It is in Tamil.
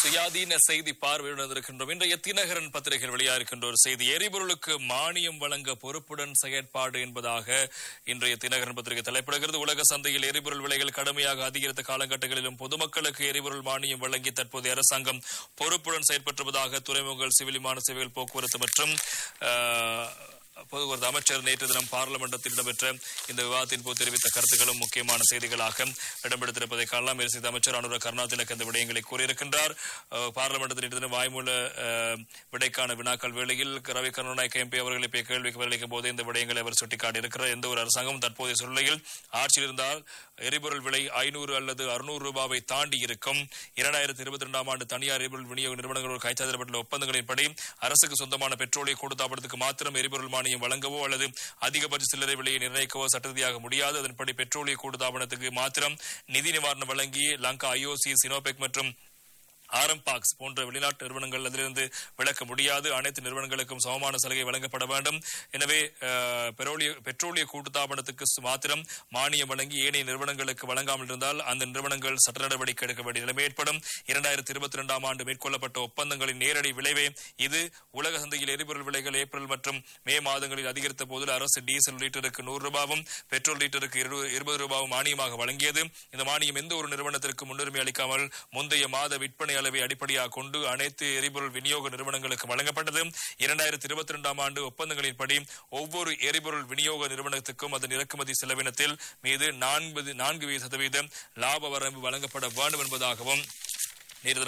சுயாதீன செய்தி பார்வையுடன் இருக்கின்றோம் இன்றைய தினகரன் பத்திரிகையில் வெளியாகின்ற ஒரு செய்தி எரிபொருளுக்கு மானியம் வழங்க பொறுப்புடன் செயற்பாடு என்பதாக இன்றைய தினகரன் பத்திரிகை தலைப்பிடுகிறது உலக சந்தையில் எரிபொருள் விலைகள் கடுமையாக அதிகரித்த காலகட்டங்களிலும் பொதுமக்களுக்கு எரிபொருள் மானியம் வழங்கி தற்போதைய அரசாங்கம் பொறுப்புடன் செயற்பட்டுவதாக துறைமுகங்கள் சிவில் விமான சேவைகள் போக்குவரத்து மற்றும் ஆஹ், போக்குவரத்து அமைச்சர் நேற்று தினம் பார்லிமெண்டத்தில் இடம்பெற்ற இந்த விவாதத்தின் போது தெரிவித்த கருத்துக்களும் முக்கியமான செய்திகளாக இடம்பெடுத்திருப்பதை காணலாம் எரிசக்தி அமைச்சர் அனுர கருணாதிலக் இந்த விடயங்களை கூறியிருக்கின்றார் அஹ், பார்லிமெண்டத்தில் நேற்று தினம் வாய்மூல அஹ், விடைக்கான வினாக்கள் வேளையில் ரவி கருணாநாயக்க எம்பி அவர்கள் இப்ப கேள்விக்கு பதிலளிக்கும் போது இந்த விடயங்களை அவர் சுட்டிக்காட்டியிருக்கிறார் எந்த ஒரு அரசாங்கம் தற்போதைய சூழ்நிலையில் ஆட்சியில் இருந்தால் எரிபொருள் விலை ஐநூறு அல்லது அறுநூறு ரூபாவை தாண்டி இருக்கும் இரண்டாயிரத்தி இருபத்தி ரெண்டாம் ஆண்டு தனியார் எரிபொருள் விநியோக நிறுவனங்களோடு கைச்சாதிடப்பட்டுள்ள ஒப்பந்தங்களின்படி அரசுக்கு சொந்தமான பெட்ரோலிய கூடுதாபனத்துக்கு மாத்திரம் எரிபொருள் மானியம் வழங்கவோ அல்லது அதிகபட்ச சில்லறை விலையை நிர்ணயிக்கவோ சட்ட ரீதியாக முடியாது அதன்படி பெட்ரோலிய கூடுதாபனத்துக்கு மாத்திரம் நிதி நிவாரணம் வழங்கி லங்கா ஐஓசி சினோபெக் மற்றும் ஆரம்பாக்ஸ் போன்ற வெளிநாட்டு நிறுவனங்கள் அதிலிருந்து விலக்க முடியாது அனைத்து நிறுவனங்களுக்கும் சமமான சலுகை வழங்கப்பட வேண்டும் எனவே அஹ், பெட்ரோலிய பெட்ரோலிய கூட்டுத்தாபனத்துக்கு சு- மாத்திரம் மானியம் வழங்கி ஏனைய நிறுவனங்களுக்கு வழங்காமல் இருந்தால் அந்த நிறுவனங்கள் சட்ட நடவடிக்கை எடுக்க வேண்டிய நிலைமை ஏற்படும் இரண்டாயிரத்தி இருபத்தி ரெண்டாம் ஆண்டு மேற்கொள்ளப்பட்ட ஒப்பந்தங்களின் நேரடி விளைவே இது உலக சந்தையில் எரிபொருள் விலைகள் ஏப்ரல் மற்றும் மே மாதங்களில் அதிகரித்த போது அரசு டீசல் லிட்டருக்கு நூறு ரூபாவும் பெட்ரோல் லிட்டருக்கு இரு- இருபது ரூபாவும் மானியமாக வழங்கியது இந்த மானியம் எந்த ஒரு நிறுவனத்திற்கு முன்னுரிமை அளிக்காமல் முந்தைய மாத விற்பனை அளவை அடிப்படையாக கொண்டு அனைத்து எரிபொருள் விநியோக நிறுவனங்களுக்கு வழங்கப்பட்டது இரண்டாயிரத்தி இருபத்தி ரெண்டாம் ஆண்டு ஒப்பந்தங்களின்படி ஒவ்வொரு எரிபொருள் விநியோக நிறுவனத்துக்கும் அதன் இறக்குமதி செலவினத்தில் மீது நான்கு நான்கு சதவீதம் லாப வரம்பு வழங்கப்பட வேண்டும் என்பதாகவும் நேற்று